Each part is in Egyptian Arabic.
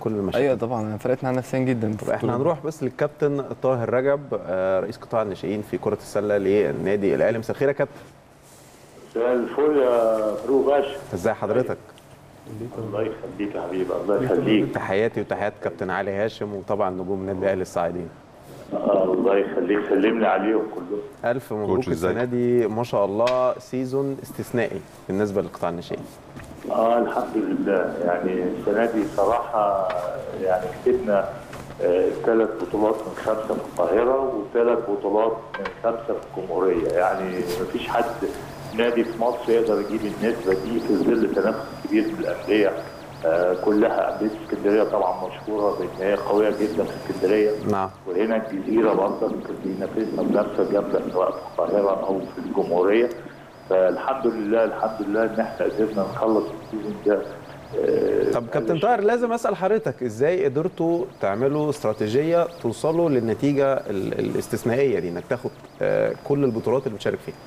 كل المشاكل ايوه طبعا فرقت معانا نفسيا جدا طب احنا هنروح بس للكابتن طاهر رجب آه، رئيس قطاع الناشئين في كره السله للنادي الاهلي مساء الخير يا كابتن مساء الفل يا فاروق باشا ازي حضرتك الله يخليك يا حبيبي الله يخليك تحياتي وتحيات كابتن علي هاشم وطبعا نجوم النادي الاهلي الصاعدين آه، الله يخليك سلمني عليهم كلهم الف مبروك السنه دي ما شاء الله سيزون استثنائي بالنسبه لقطاع الناشئين اه الحمد لله يعني السنه دي صراحه يعني كسبنا ثلاث بطولات من خمسه في القاهره وثلاث بطولات من خمسه في الجمهوريه يعني مفيش حد نادي في مصر يقدر يجيب النسبه دي في ظل تنافس كبير من الانديه آه كلها انديه اسكندريه طبعا مشهوره بان هي قويه جدا في اسكندريه نعم وهنا الجزيره برضه بينافسنا بنفسه جامده سواء في القاهره او في الجمهوريه فالحمد لله الحمد لله ان احنا قدرنا نخلص السيزون ده آه، طب كابتن طاهر لازم اسال حضرتك ازاي قدرتوا تعملوا استراتيجيه توصلوا للنتيجه ال- الاستثنائيه دي انك تاخد آه، كل البطولات اللي بتشارك فيها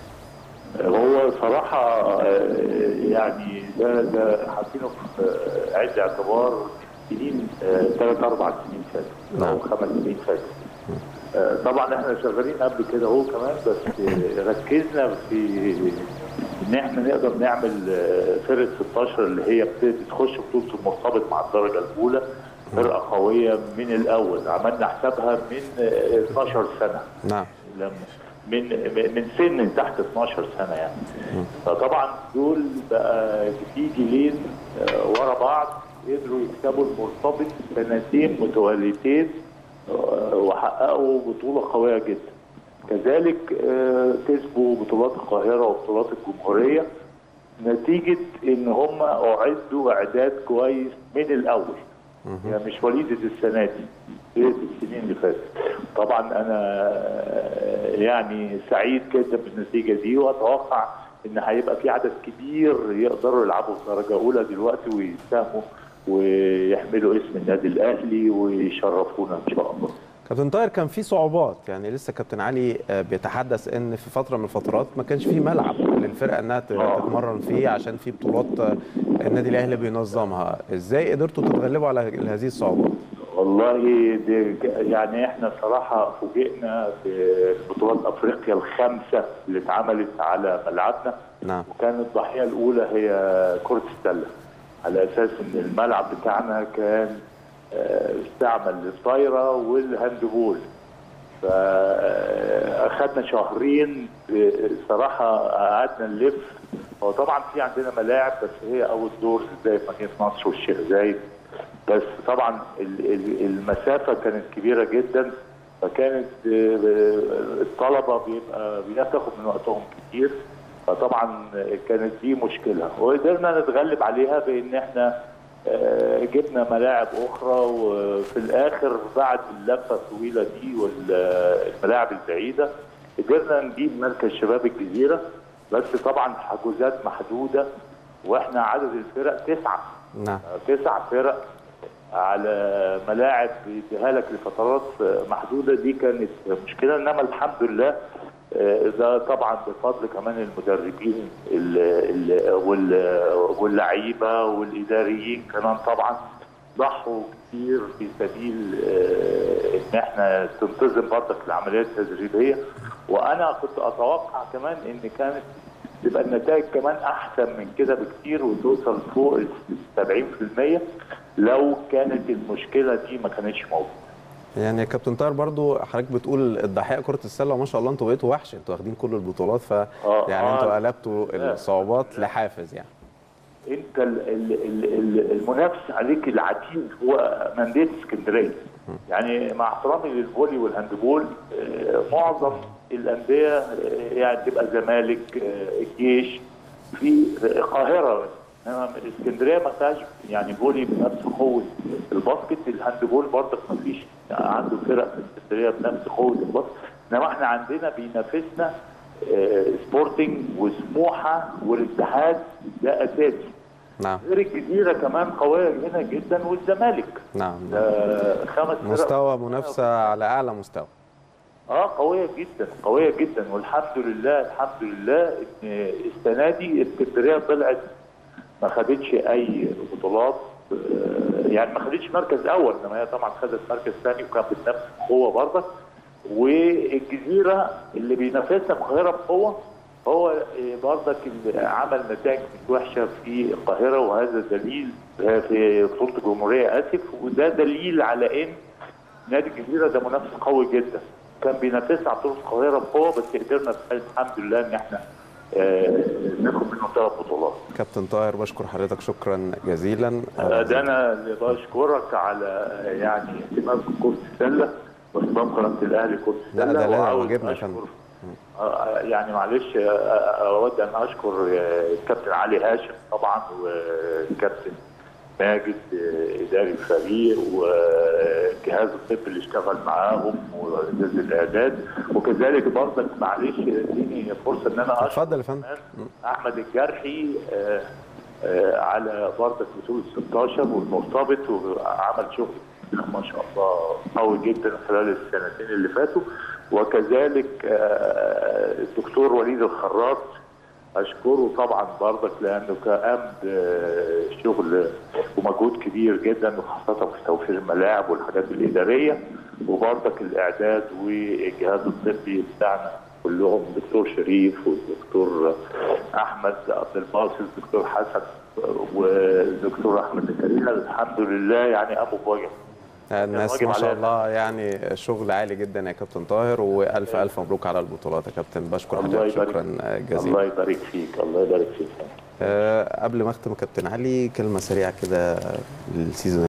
هو صراحة آه، يعني ده ده حاطينه في آه، عد اعتبار سنين ثلاث أربع سنين فاتوا أو خمس سنين فاتوا آه، طبعا احنا شغالين قبل كده هو كمان بس آه، ركزنا في ان احنا نقدر نعمل آه، فرقه 16 اللي هي بت- بتخش بطوله المرتبط مع الدرجه الاولى فرقه قويه من الاول عملنا حسابها من آه، 12 سنه نعم لما من من سن تحت 12 سنه يعني فطبعا دول بقى في جيلين آه، ورا بعض قدروا يكسبوا المرتبط سنتين متواليتين آه، وحققوا بطوله قويه جدا كذلك آه، كسبوا بطولات القاهره وبطولات الجمهوريه نتيجه ان هم اعدوا اعداد كويس من الاول هي مش وليده السنه دي وليده السنين اللي فاتت طبعا انا آه، يعني سعيد جدا بالنتيجه دي واتوقع ان هيبقى في عدد كبير يقدروا يلعبوا في درجه اولى دلوقتي ويساهموا ويحملوا اسم النادي الاهلي ويشرفونا ان شاء الله كابتن طاهر كان في صعوبات يعني لسه كابتن علي آه، بيتحدث ان في فتره من الفترات ما كانش في ملعب للفرقه انها ت- تتمرن فيه عشان في بطولات آه، النادي الاهلي بينظمها ازاي قدرتوا تتغلبوا على هذه الصعوبات والله دي يعني احنا صراحة فوجئنا في بطولات افريقيا الخمسة اللي اتعملت على ملعبنا نعم وكانت الضحية الأولى هي كرة السلة على أساس إن الملعب بتاعنا كان آه، استعمل للطايرة والهاندبول فأخدنا شهرين آه، صراحة قعدنا نلف هو طبعا في عندنا ملاعب بس هي أول دور زي مدينة نصر والشيخ زايد بس طبعا ال- ال- المسافة كانت كبيرة جدا فكانت آه، الطلبة بيبقى بياخد من وقتهم كتير فطبعا كانت دي مشكله وقدرنا نتغلب عليها بان احنا آه، جبنا ملاعب اخرى وفي الاخر بعد اللفه الطويله دي والملاعب البعيده قدرنا نجيب مركز شباب الجزيره بس طبعا حجوزات محدوده واحنا عدد الفرق تسعه نعم تسع فرق على ملاعب بيديها لك لفترات محدوده دي كانت مشكله انما الحمد لله آه، ده طبعا بفضل كمان المدربين ال- ال- وال- واللعيبه والاداريين كمان طبعا ضحوا كتير في سبيل آه، ان احنا تنتظم برضك العمليات التدريبيه وانا كنت اتوقع كمان ان كانت تبقى النتائج كمان احسن من كده بكتير وتوصل فوق ال 70% لو كانت المشكله دي ما كانتش موجوده. يعني يا كابتن طاهر برضو حضرتك بتقول الضحيه كره السله ما شاء الله انتوا بقيتوا وحش انتوا واخدين كل البطولات ف يعني آه. انتوا قلبتوا الصعوبات لحافز يعني انت ال- ال- ال- ال- المنافس عليك العتيد هو منديه اسكندريه يعني مع احترامي للفولي والهاندبول آه، معظم الانديه آه، يعني تبقى زمالك آه، الجيش في القاهره انما اسكندريه ما فيهاش يعني فولي بنفس قوه الباسكت الهاندبول برضك ما فيش عنده فرق في اسكندريه بنفس قوه الباسكت انما احنا عندنا بينافسنا آه، سبورتنج وسموحه والاتحاد ده اساسي نعم غير الجزيره كمان قويه هنا جدا والزمالك نعم ده خمس فرق. مستوى منافسه على اعلى مستوى اه قويه جدا قويه جدا والحمد لله الحمد لله ان السنه دي اسكندريه طلعت ما خدتش اي بطولات آه، يعني ما خدتش مركز اول انما هي طبعا خدت مركز ثاني وكانت بتنافس بقوه برضك والجزيره اللي بينافسها القاهره بقوه هو برضك اللي عمل نتائج مش وحشه في القاهره وهذا دليل في بطوله الجمهوريه اسف وده دليل على ان نادي الجزيره ده منافس قوي جدا كان بينافسنا على بطوله القاهره بقوه بس قدرنا الحمد لله ان احنا آه، ناخد منه ثلاث بطولات. كابتن طاهر بشكر حضرتك شكرا جزيلا آه، ده انا اللي بشكرك على يعني اهتمام كره السله واهتمام قناه الاهلي كره لا، السله ده لا، وعاوز واجبنا يا أشكر- فندم. آه، يعني معلش آه، اود ان اشكر آه، الكابتن علي هاشم طبعا والكابتن ماجد آه، اداري الفريق والجهاز الطبي اللي اشتغل معاهم وجهاز الاعداد وكذلك برضك معلش اديني فرصه ان انا اشكر اتفضل يا فندم كمان احمد الجرحي آه، آه، على برضك بطوله 16 والمرتبط وعمل شغل ما شاء الله قوي جدا خلال السنتين اللي فاتوا وكذلك آه، الدكتور وليد الخراط اشكره طبعا برضك لانه قام بشغل ومجهود كبير جدا وخاصه في توفير الملاعب والحاجات الاداريه وبرضك الاعداد والجهاز الطبي بتاعنا كلهم دكتور شريف والدكتور احمد عبد الباسط الدكتور حسن والدكتور احمد زكريا الحمد لله يعني قاموا بواجب الناس واجب ما شاء علينا. الله يعني شغل عالي جدا يا كابتن طاهر والف الف مبروك على البطولات يا كابتن بشكر الله حضرتك يبارك شكرا جزيلا الله يبارك فيك الله يبارك فيك آه، قبل ما اختم يا كابتن علي كلمه سريعه كده للسيزون